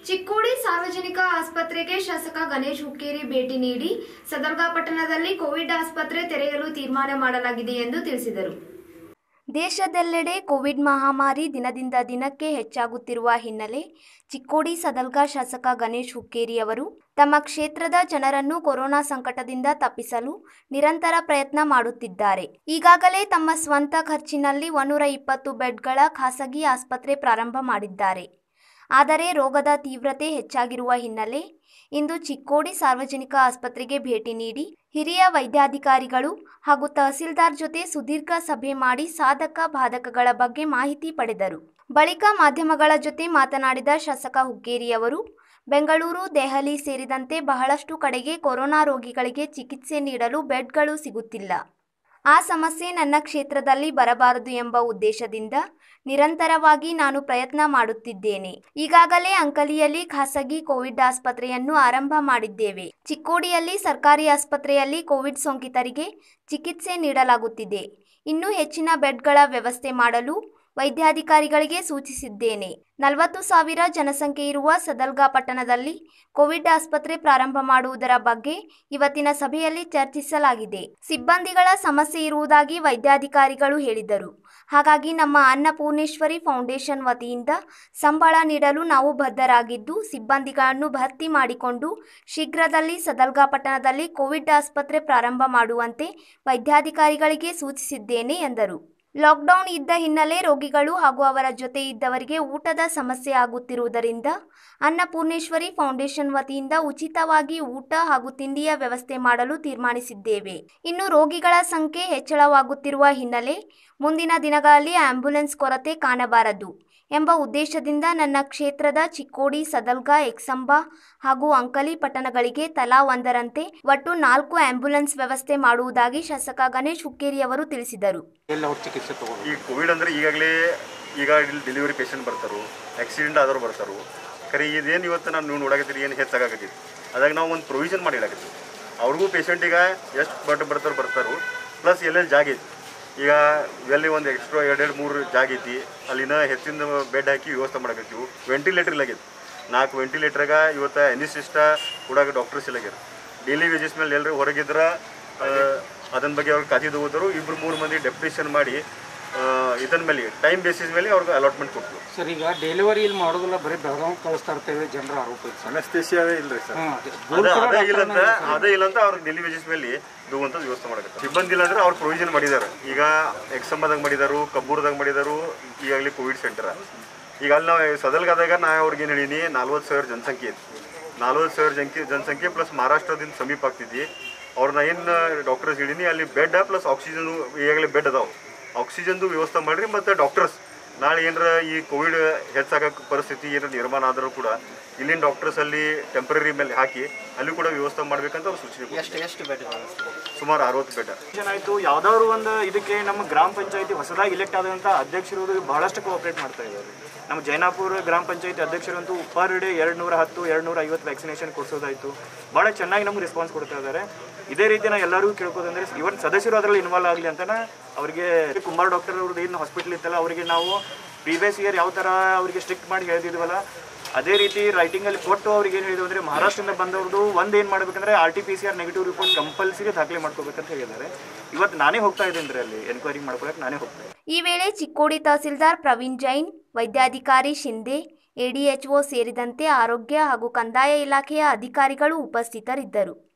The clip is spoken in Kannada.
ಚಿಕ್ಕೋಡಿ ಸಾರ್ವಜನಿಕ ಆಸ್ಪತ್ರೆಗೆ ಶಾಸಕ ಗಣೇಶ್ ಹುಕ್ಕೇರಿ ಭೇಟಿ ನೀಡಿ ಸದರ್ಗಾ ಪಟ್ಟಣದಲ್ಲಿ ಕೋವಿಡ್ ಆಸ್ಪತ್ರೆ ತೆರೆಯಲು ತೀರ್ಮಾನ ಮಾಡಲಾಗಿದೆ ಎಂದು ತಿಳಿಸಿದರು ದೇಶದೆಲ್ಲೆಡೆ ಕೋವಿಡ್ ಮಹಾಮಾರಿ ದಿನದಿಂದ ದಿನಕ್ಕೆ ಹೆಚ್ಚಾಗುತ್ತಿರುವ ಹಿನ್ನೆಲೆ ಚಿಕ್ಕೋಡಿ ಸದಲ್ಗಾ ಶಾಸಕ ಗಣೇಶ್ ಹುಕ್ಕೇರಿ ಅವರು ತಮ್ಮ ಕ್ಷೇತ್ರದ ಜನರನ್ನು ಕೊರೋನಾ ಸಂಕಟದಿಂದ ತಪ್ಪಿಸಲು ನಿರಂತರ ಪ್ರಯತ್ನ ಮಾಡುತ್ತಿದ್ದಾರೆ ಈಗಾಗಲೇ ತಮ್ಮ ಸ್ವಂತ ಖರ್ಚಿನಲ್ಲಿ ಒಂದೂರ ಇಪ್ಪತ್ತು ಬೆಡ್ಗಳ ಖಾಸಗಿ ಆಸ್ಪತ್ರೆ ಪ್ರಾರಂಭ ಮಾಡಿದ್ದಾರೆ ಆದರೆ ರೋಗದ ತೀವ್ರತೆ ಹೆಚ್ಚಾಗಿರುವ ಹಿನ್ನೆಲೆ ಇಂದು ಚಿಕ್ಕೋಡಿ ಸಾರ್ವಜನಿಕ ಆಸ್ಪತ್ರೆಗೆ ಭೇಟಿ ನೀಡಿ ಹಿರಿಯ ವೈದ್ಯಾಧಿಕಾರಿಗಳು ಹಾಗೂ ತಹಸೀಲ್ದಾರ್ ಜೊತೆ ಸುದೀರ್ಘ ಸಭೆ ಮಾಡಿ ಸಾಧಕ ಬಾಧಕಗಳ ಬಗ್ಗೆ ಮಾಹಿತಿ ಪಡೆದರು ಬಳಿಕ ಮಾಧ್ಯಮಗಳ ಜೊತೆ ಮಾತನಾಡಿದ ಶಾಸಕ ಹುಕ್ಕೇರಿ ಅವರು ಬೆಂಗಳೂರು ದೆಹಲಿ ಸೇರಿದಂತೆ ಬಹಳಷ್ಟು ಕಡೆಗೆ ಕೊರೋನಾ ರೋಗಿಗಳಿಗೆ ಚಿಕಿತ್ಸೆ ನೀಡಲು ಬೆಡ್ಗಳು ಸಿಗುತ್ತಿಲ್ಲ ಆ ಸಮಸ್ಯೆ ನನ್ನ ಕ್ಷೇತ್ರದಲ್ಲಿ ಬರಬಾರದು ಎಂಬ ಉದ್ದೇಶದಿಂದ ನಿರಂತರವಾಗಿ ನಾನು ಪ್ರಯತ್ನ ಮಾಡುತ್ತಿದ್ದೇನೆ ಈಗಾಗಲೇ ಅಂಕಲಿಯಲ್ಲಿ ಖಾಸಗಿ ಕೋವಿಡ್ ಆಸ್ಪತ್ರೆಯನ್ನು ಆರಂಭ ಮಾಡಿದ್ದೇವೆ ಚಿಕ್ಕೋಡಿಯಲ್ಲಿ ಸರ್ಕಾರಿ ಆಸ್ಪತ್ರೆಯಲ್ಲಿ ಕೋವಿಡ್ ಸೋಂಕಿತರಿಗೆ ಚಿಕಿತ್ಸೆ ನೀಡಲಾಗುತ್ತಿದೆ ಇನ್ನೂ ಹೆಚ್ಚಿನ ಬೆಡ್ಗಳ ವ್ಯವಸ್ಥೆ ಮಾಡಲು ವೈದ್ಯಾಧಿಕಾರಿಗಳಿಗೆ ಸೂಚಿಸಿದ್ದೇನೆ ನಲವತ್ತು ಸಾವಿರ ಜನಸಂಖ್ಯೆ ಇರುವ ಸದಲ್ಗಾ ಪಟ್ಟಣದಲ್ಲಿ ಕೋವಿಡ್ ಆಸ್ಪತ್ರೆ ಪ್ರಾರಂಭ ಮಾಡುವುದರ ಬಗ್ಗೆ ಇವತ್ತಿನ ಸಭೆಯಲ್ಲಿ ಚರ್ಚಿಸಲಾಗಿದೆ ಸಿಬ್ಬಂದಿಗಳ ಸಮಸ್ಯೆ ಇರುವುದಾಗಿ ವೈದ್ಯಾಧಿಕಾರಿಗಳು ಹೇಳಿದರು ಹಾಗಾಗಿ ನಮ್ಮ ಅನ್ನಪೂರ್ಣೇಶ್ವರಿ ಫೌಂಡೇಶನ್ ವತಿಯಿಂದ ಸಂಬಳ ನೀಡಲು ನಾವು ಬದ್ಧರಾಗಿದ್ದು ಸಿಬ್ಬಂದಿಗಳನ್ನು ಭರ್ತಿ ಮಾಡಿಕೊಂಡು ಶೀಘ್ರದಲ್ಲಿ ಸದಲ್ಗಾ ಪಟ್ಟಣದಲ್ಲಿ ಕೋವಿಡ್ ಆಸ್ಪತ್ರೆ ಪ್ರಾರಂಭ ಮಾಡುವಂತೆ ವೈದ್ಯಾಧಿಕಾರಿಗಳಿಗೆ ಸೂಚಿಸಿದ್ದೇನೆ ಎಂದರು ಲಾಕ್ಡೌನ್ ಇದ್ದ ಹಿನ್ನೆಲೆ ರೋಗಿಗಳು ಹಾಗೂ ಅವರ ಜೊತೆ ಇದ್ದವರಿಗೆ ಊಟದ ಸಮಸ್ಯೆ ಆಗುತ್ತಿರುವುದರಿಂದ ಅನ್ನಪೂರ್ಣೇಶ್ವರಿ ಫೌಂಡೇಶನ್ ವತಿಯಿಂದ ಉಚಿತವಾಗಿ ಊಟ ಹಾಗೂ ತಿಂಡಿಯ ವ್ಯವಸ್ಥೆ ಮಾಡಲು ತೀರ್ಮಾನಿಸಿದ್ದೇವೆ ಇನ್ನು ರೋಗಿಗಳ ಸಂಖ್ಯೆ ಹೆಚ್ಚಳವಾಗುತ್ತಿರುವ ಹಿನ್ನೆಲೆ ಮುಂದಿನ ದಿನಗಳಲ್ಲಿ ಆಂಬ್ಯುಲೆನ್ಸ್ ಕೊರತೆ ಕಾಣಬಾರದು ಎಂಬ ಉದ್ದೇಶದಿಂದ ನನ್ನ ಕ್ಷೇತ್ರದ ಚಿಕ್ಕೋಡಿ ಸದಲ್ಗಾ ಎಕ್ಸಂಬ ಹಾಗೂ ಅಂಕಲಿ ಪಟ್ಟಣಗಳಿಗೆ ತಲಾ ಒಂದರಂತೆ ಒಟ್ಟು ನಾಲ್ಕು ಆಂಬ್ಯುಲೆನ್ಸ್ ವ್ಯವಸ್ಥೆ ಮಾಡುವುದಾಗಿ ಶಾಸಕ ಗಣೇಶ್ ಹುಕ್ಕೇರಿ ಅವರು ತಿಳಿಸಿದರು ಎಲ್ಲಿ ಅವ್ರು ಚಿಕಿತ್ಸೆ ತಗೋಬೇಕು ಈ ಕೋವಿಡ್ ಅಂದ್ರೆ ಈಗಾಗಲೇ ಈಗ ಇಲ್ಲಿ ಡೆಲಿವರಿ ಪೇಷಂಟ್ ಬರ್ತಾರೋ ಆಕ್ಸಿಡೆಂಟ್ ಆದವ್ರು ಬರ್ತಾರೋ ಖರೆ ಇದೇನು ಇವತ್ತು ನಾನು ನೀವು ನೋಡಕತ್ತೀರಿ ಏನು ಹೆಚ್ಚಾಗಕತ್ತೀವಿ ಅದಾಗ ನಾವು ಒಂದು ಪ್ರೊವಿಷನ್ ಮಾಡಿ ಹೇಳಕತ್ತೀವಿ ಅವ್ರಿಗೂ ಪೇಷಂಟಿಗೆ ಎಷ್ಟು ಬಟ್ ಬರ್ತಾರೋ ಬರ್ತಾರೋ ಪ್ಲಸ್ ಎಲ್ಲೆಲ್ಲಿ ಜಾಗ ಐತಿ ಈಗ ಎಲ್ಲಿ ಒಂದು ಎಕ್ಸ್ಟ್ರಾ ಎರಡೆರಡು ಮೂರು ಜಾಗ ಐತಿ ಅಲ್ಲಿನ ಹೆಚ್ಚಿನ ಬೆಡ್ ಹಾಕಿ ವ್ಯವಸ್ಥೆ ಮಾಡಕತ್ತೀವಿ ವೆಂಟಿಲೇಟರ್ ಇಲ್ಲಾಗೈತಿ ನಾಲ್ಕು ವೆಂಟಿಲೇಟ್ರಾಗ ಇವತ್ತು ಎನಿಸಿಸ್ಟ ಕೂಡ ಡಾಕ್ಟರ್ಸ್ ಇಲ್ಲಾಗ್ಯಾರ ಡೈಲಿ ವೇಜಸ್ ಮೇಲೆ ಎಲ್ಲರೂ ಹೊರಗಿದ್ರೆ ಅದನ್ನ ಬಗ್ಗೆ ಅವ್ರಿಗೆ ಕಾತಿ ಹೋದರು ಇಬ್ರು ಮೂರು ಮಂದಿ ಡೆಪ್ಯುಟೇಷನ್ ಮಾಡಿ ಇದನ್ನ ಮೇಲೆ ಟೈಮ್ ಬೇಸಿಸ್ ಮೇಲೆ ಅವ್ರಿಗೆ ಅಲಾಟ್ಮೆಂಟ್ ಕೊಟ್ಟರು ಸರ್ ಈಗ ಡೆಲಿವರಿ ಇಲ್ಲಿ ಮಾಡೋದಿಲ್ಲ ಬರೀ ಬೆಳಗಾವಿ ಕಳಿಸ್ತಾ ಇರ್ತೇವೆ ಜನರ ಆರೋಪ ಇದೆ ಸರ್ ಅನಸ್ತೇಸಿಯಾವೇ ಇಲ್ರಿ ಸರ್ ಹಾಂ ಅದ ಅದೇ ಇಲ್ಲಂತ ಅದೇ ಇಲ್ಲಂತ ಅವ್ರಿಗೆ ಡೆಲಿ ವೇಜಸ್ ಮೇಲೆ ಇಡುವಂತ ವ್ಯವಸ್ಥೆ ಮಾಡಕತ್ತಾರೆ ಸಿಬ್ಬಂದಿ ಇಲ್ಲ ಅಂದ್ರೆ ಅವ್ರು ಪ್ರೊವಿಷನ್ ಮಾಡಿದ್ದಾರೆ ಈಗ ಎಕ್ಸಂಬದಾಗ ಮಾಡಿದಾರು ಕಬ್ಬೂರದಾಗ ಮಾಡಿದಾರು ಈಗಾಗಲೇ ಕೋವಿಡ್ ಸೆಂಟರ್ ಈಗ ಅಲ್ಲಿ ನಾವು ಸದಲ್ಗಾದಾಗ ನಾ ಅವ್ರಿಗೆ ಏನು ಹೇಳೀನಿ ನಲ್ವತ್ತು ಸಾವಿರ ಜನಸಂಖ್ಯೆ ಐತಿ ನಲ್ವತ್ತು ಸಾವಿರ ಜನಕ್ಕೆ ಜನಸಂಖ್ಯೆ ಪ್ಲಸ್ ಮಹಾರಾಷ್ಟ್ರದಿಂದ ಸಮೀಪ ಆಗ್ತಿದ್ವಿ ಅವ್ರನ್ನ ಏನು ಡಾಕ್ಟರ್ಸ್ ಹೇಳಿನಿ ಅಲ್ಲಿ ಬೆಡ್ ಪ್ಲಸ್ ಆಕ್ಸಿಜನ್ ಈಗಾಗಲೇ ಬೆಡ್ ಅದಾವೆ ಆಕ್ಸಿಜನ್ದು ವ್ಯವಸ್ಥೆ ಮಾಡ್ರಿ ಮತ್ತು ಡಾಕ್ಟರ್ಸ್ ನಾಳೆ ಏನಾರ ಈ ಕೋವಿಡ್ ಹೆಚ್ಚಾಗಕ್ಕೆ ಪರಿಸ್ಥಿತಿ ಏನಾರ ನಿರ್ಮಾಣ ಆದರೂ ಕೂಡ ಇಲ್ಲಿನ ಡಾಕ್ಟರ್ಸ್ ಅಲ್ಲಿ ಟೆಂಪರರಿ ಮೇಲೆ ಹಾಕಿ ಅಲ್ಲಿ ಕೂಡ ವ್ಯವಸ್ಥೆ ಮಾಡ್ಬೇಕಂತ ಅವ್ರು ಸೂಚನೆ ಕೊಟ್ಟಿದ್ದಾರೆ. ಸುಮಾರು ಅರವತ್ತು ಬೆಡ್ ಏನಾಯ್ತು ಯಾವ್ದಾದ್ರು ಒಂದು ಇದಕ್ಕೆ ನಮ್ಮ ಗ್ರಾಮ ಪಂಚಾಯತಿ ಹೊಸದಾಗಿ ಇಲೆಕ್ಟ್ ಆದಂಥ ಅಧ್ಯಕ್ಷರು ಬಹಳಷ್ಟು ಕೋಆಪರೇಟ್ ಮಾಡ್ತಾ ಇದ್ದಾರೆ ನಮ್ಮ ಜೈನಾಪುರ ಗ್ರಾಮ ಪಂಚಾಯತಿ ಅಧ್ಯಕ್ಷರಂತೂ ಪರ್ ಡೇ ಎರಡು ನೂರ ಹತ್ತು ಎರಡು ನೂರ ಐವತ್ತು ವ್ಯಾಕ್ಸಿನೇಷನ್ ಕೊಡಿಸೋದಾಯ್ತು ಭಾಳ ಚೆನ್ನಾಗಿ ನಮ್ಗೆ ರೆಸ್ಪಾನ್ಸ್ ಕೊಡ್ತಾ ಇದ್ದಾರೆ ಇದೇ ರೀತಿ ನಾವು ಎಲ್ಲರಿಗೂ ಕೇಳ್ಕೋದಂದ್ರೆ ಇವನ್ ಸದಸ್ಯರು ಅದರಲ್ಲಿ ಇನ್ವಾಲ್ವ್ ಆಗಲಿ ಅಂತ ಅವರಿಗೆ ಕುಮಾರ್ ಡಾಕ್ಟರ್ ಅವ್ರದ್ದು ಏನು ಹಾಸ್ಪಿಟ್ಲ್ ಇತ್ತಲ್ಲ ಅವರಿಗೆ ನಾವು ಪ್ರೀವಿಯಸ್ ಇಯರ್ ಯಾವ ಥರ ಅವರಿಗೆ ಸ್ಟ್ರಿಕ್ಟ್ ಮಾಡಿ ಹೇಳ್ತಿದ್ವಲ್ಲ ಅದೇ ರೀತಿ ರೈಟಿಂಗಲ್ಲಿ ಕೊಟ್ಟು ಅವ್ರಿಗೆ ಏನು ಹೇಳಿದ್ರು ಅಂದರೆ ಮಹಾರಾಷ್ಟ್ರದಿಂದ ಬಂದವ್ರದ್ದು ಒಂದು ಏನು ಮಾಡ್ಬೇಕಂದ್ರೆ R T P C R negative report compulsory ದಾಖಲೆ ಮಾಡ್ಕೋಬೇಕಂತ ಹೇಳಿದ್ದಾರೆ ಇವತ್ತು ನಾನೇ ಹೋಗ್ತಾ ಇದ್ದೇನೆ ಅಲ್ಲಿ ಎನ್ಕ್ವೈರಿ ಮಾಡ್ಕೊಳಕ್ಕೆ ನಾನೇ ಹೋಗ್ತಾ ಇದ್ದೀನಿ ಈ ವೇಳೆ ಚಿಕ್ಕೋಡಿ ತಹಸೀಲ್ದಾರ್ ಪ್ರವೀಣ್ ಜೈನ್ ವೈದ್ಯಾಧಿಕಾರಿ ಶಿಂದೆ ಎಡಿಎಚ್ಒ ಸೇರಿದಂತೆ ಆರೋಗ್ಯ ಹಾಗೂ ಕಂದಾಯ ಇಲಾಖೆಯ ಅಧಿಕಾರಿಗಳು ಉಪಸ್ಥಿತರಿದ್ದರು